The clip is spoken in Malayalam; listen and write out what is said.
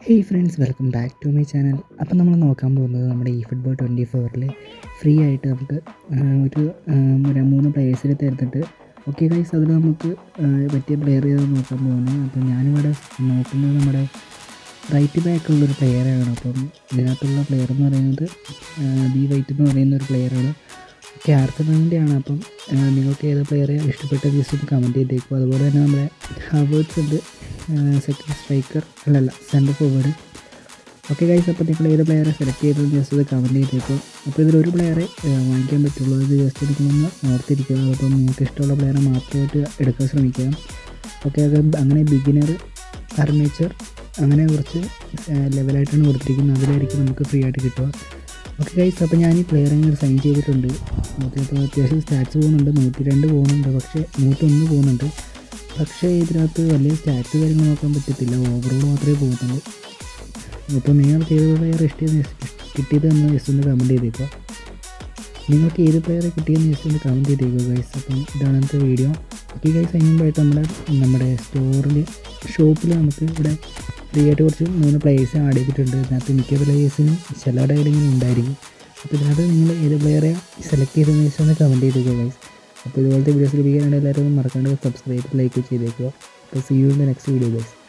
hey friends welcome back to my channel അപ്പോൾ നമ്മൾ നോക്കാൻ പോകുന്നത് നമ്മുടെ ഈ ഫുട്ബോൾ ട്വൻറ്റി ഫോറിൽ ഫ്രീ ആയിട്ട് നമുക്ക് ആ, ഒരു ആ, ഒരു മൂന്ന് പ്ലേയേഴ്സിനെ തരുന്നുണ്ട് ഓക്കെ ഗൈസ് അതിൽ നമുക്ക് ആ, പറ്റിയ പ്ലെയർ ചെയ്ത് നോക്കാൻ പോകുന്നത് അപ്പോൾ ഞാനിവിടെ നോക്കുന്നത് നമ്മുടെ റൈറ്റ് ബാക്കുള്ളൊരു പ്ലെയറാണ് അപ്പം ഇതിനകത്തുള്ള പ്ലെയർ എന്ന് പറയുന്നത് ബി വൈറ്റ് എന്ന് പറയുന്ന ഒരു പ്ലെയറാണ് ഓക്കെ ആർസണലിൻ്റെയാണ് അപ്പം ആ, നിങ്ങൾക്ക് ഏത് പ്ലെയറെ ഇഷ്ടപ്പെട്ടത് ജസ്റ്റ് ഒന്ന് കമൻറ്റ് ചെയ്തേക്കും അതുപോലെ തന്നെ നമ്മുടെ ഹവേർട്സ് ഉണ്ട് സെക്കൻഡ് സ്ട്രൈക്കർ അല്ലല്ല സെൻറ്റർ ഫോർവേഡ് ഓക്കെ ഗൈസ് അപ്പോൾ നിങ്ങൾ ഏത് പ്ലെയറെ സെലക്ട് ചെയ്തത് ജസ്റ്റ് അത് കമൻറ്റ് ചെയ്തേക്കും അപ്പോൾ ഇതിലൊരു പ്ലെയറെ വാങ്ങിക്കാൻ പറ്റുള്ളൂ അത് ജസ്റ്റ് നിങ്ങളൊന്ന് ഓർത്തിരിക്കുക അപ്പം നിങ്ങൾക്ക് ഇഷ്ടമുള്ള പ്ലെയറെ മാത്രമായിട്ട് എടുക്കാൻ ശ്രമിക്കുക ഓക്കെ അത് അങ്ങനെ ബിഗിനർ അർമേച്ചർ അങ്ങനെ കുറച്ച് ലെവലായിട്ടാണ് കൊടുത്തിരിക്കുന്നത് അതിലായിരിക്കും നമുക്ക് ഫ്രീ ആയിട്ട് കിട്ടുക ഓക്കെ ഗൈസ് അപ്പോൾ ഞാൻ ഈ പ്ലെയർ അങ്ങനെ സൈൻ ചെയ്തിട്ടുണ്ട് ഓക്കെ അപ്പോൾ അത്യാവശ്യം സ്റ്റാറ്റ്സ് പോകുന്നുണ്ട് നൂറ്റി രണ്ട് പോകുന്നുണ്ട് പക്ഷേ നൂറ്റൊന്ന് പോകുന്നുണ്ട് പക്ഷേ ഇതിനകത്ത് വലിയ സ്റ്റാറ്റ്സ് കാര്യങ്ങൾ നോക്കാൻ പറ്റത്തില്ല ഓവറോൾ മാത്രമേ പോകുന്നുള്ളൂ അപ്പോൾ നിങ്ങൾക്ക് ഏത് പ്ലെയർ ഇഷ്ടം കിട്ടിയതെന്ന് ജസ്റ്റ് ഒന്ന് കമൻറ്റ് ചെയ്തേക്കുക നിങ്ങൾക്ക് ഏത് പ്ലെയറെ കിട്ടിയെന്ന് ജസ്റ്റ് ഒന്ന് കമൻറ്റ് ചെയ്തേക്കുക ഗൈസ് അപ്പം ഇതാണ് ഇന്നത്തെ വീഡിയോ ഓക്കെ ഗൈസ് അതിന് മുമ്പായിട്ട് നമ്മുടെ നമ്മുടെ സ്റ്റോറിൽ ഷോപ്പിൽ നമുക്ക് ഇവിടെ ഫ്രീ ആയിട്ട് കുറച്ച് മൂന്ന് പ്ലേയേഴ്സ് ആഡ് ചെയ്തിട്ടുണ്ട് ഇതിനകത്ത് മിക്ക പ്ലേയേഴ്സിനും ചിലരുടെ കയ്യിലിങ്ങനെ ഉണ്ടായിരിക്കും അപ്പോൾ ഇതിനകത്ത് നിങ്ങൾ ഏത് പ്ലെയറെ സെലക്ട് ചെയ്തതെന്ന് വെച്ചാൽ ഒന്ന് കമൻറ്റ് ചെയ്തേക്കുക ഗൈസ് അപ്പോൾ ഇതുപോലത്തെ വീഡിയോസ് ലഭിക്കാനായിട്ട് എല്ലാവരും ഒന്ന് മറക്കാണ്ട് സബ്സ്ക്രൈബ് ലൈക്ക് ചെയ്തേക്കുക അപ്പോൾ see you in the next video guys